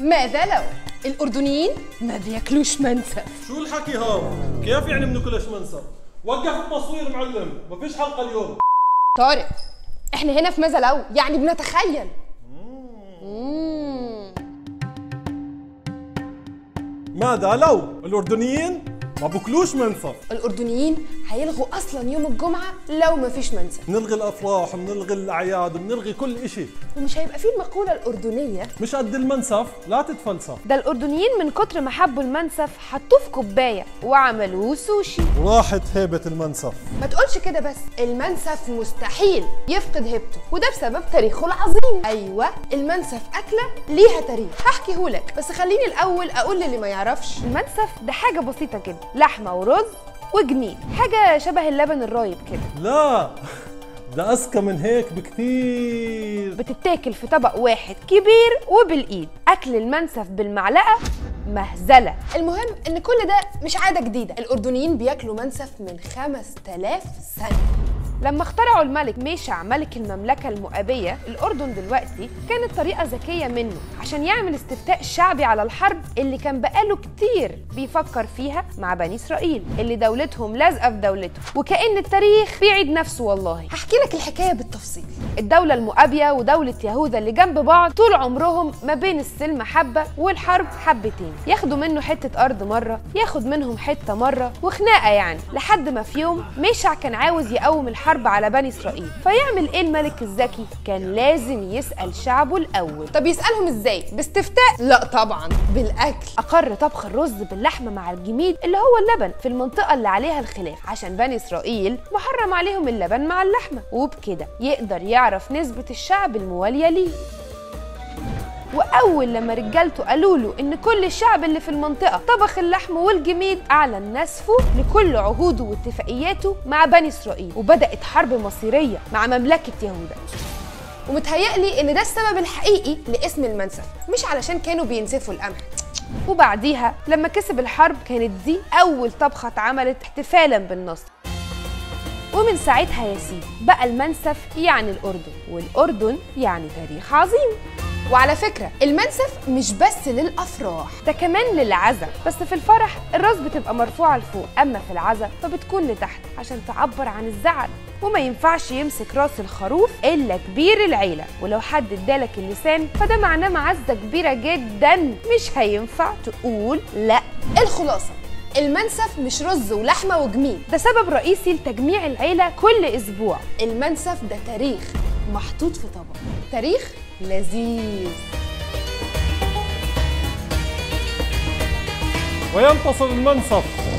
ماذا لو الأردنيين ما بياكلوش منسف شو الحكي هذا؟ كيف يعني بناكلش منسف؟ وقف التصوير معلم ما فيش حلقه اليوم طارق احنا هنا في ماذا لو يعني بنتخيل مم. ماذا لو الاردنيين ما بوكلوش منسف الأردنيين هيلغوا أصلا يوم الجمعة لو ما فيش منسف بنلغي الافراح بنلغي الاعياد بنلغي كل اشي ومش هيبقى فيه المقولة الأردنية مش قد المنسف لا تتفلسف ده الأردنيين من كتر ما حبوا المنسف حطوه في كوباية وعملوه سوشي وراحت هيبه المنسف ما تقولش كده بس المنسف مستحيل يفقد هيبته وده بسبب تاريخه العظيم ايوه المنسف اكله ليها تاريخ هحكيهولك بس خليني الاول اقول للي ما يعرفش المنسف ده حاجة بسيطة كده لحمة ورز وجميل حاجة شبه اللبن الرايب كده لا ده اذكى من هيك بكثير بتتاكل في طبق واحد كبير وبالإيد أكل المنسف بالمعلقة مهزلة المهم ان كل ده مش عاده جديده الاردنيين بياكلوا منسف من 5000 سنه لما اخترعوا الملك ميشع ملك المملكة المؤابية الأردن دلوقتي كانت طريقة ذكية منه عشان يعمل استفتاء شعبي على الحرب اللي كان بقاله كتير بيفكر فيها مع بني إسرائيل اللي دولتهم لازقة في دولته وكأن التاريخ بيعيد نفسه والله هحكي لك الحكايه بالتفصيل الدولة المؤابية ودولة يهوذا اللي جنب بعض طول عمرهم ما بين السلم حبة والحرب حبتين ياخدوا منه حتة أرض مرة ياخد منهم حتة مرة وخناقة يعني لحد ما في يوم ميشع كان عاوز يقوم الحرب على بني إسرائيل فيعمل إيه الملك الذكي؟ كان لازم يسأل شعبه الأول طب يسالهم ازاي باستفتاء لا طبعا بالاكل أقر طبخ الرز باللحمة مع الجميد اللي هو اللبن في المنطقة اللي عليها الخلاف عشان بني إسرائيل محرم عليهم اللبن مع اللحمة وبكده يقدر يعرف نسبة الشعب الموالية ليه وأول لما رجالته قالوا له إن كل الشعب اللي في المنطقة طبخ اللحم والجميد أعلن نسفه لكل عهوده واتفاقياته مع بني إسرائيل وبدأت حرب مصيرية مع مملكة يهوذا ومتهيألي ان ده السبب الحقيقي لاسم المنسف مش علشان كانوا بينسفوا القمح وبعديها لما كسب الحرب كانت دي أول طبخة اتعملت احتفالا بالنصر ومن ساعتها يا سيدي بقى المنسف يعني الأردن والأردن يعني تاريخ عظيم وعلى فكره المنسف مش بس للافراح ده كمان للعزا بس في الفرح الراس بتبقى مرفوعة لفوق أما في العزا فبتكون لتحت عشان تعبر عن الزعل وما ينفعش يمسك راس الخروف إلا كبير العيلة ولو حد ادالك اللسان فده معناه معزة كبيرة جدا مش هينفع تقول لا الخلاصه المنسف مش رز ولحمه وجميل ده سبب رئيسي لتجميع العيلة كل أسبوع المنسف ده تاريخ محطوط في طبق تاريخ لذيذ وينتصر المنسف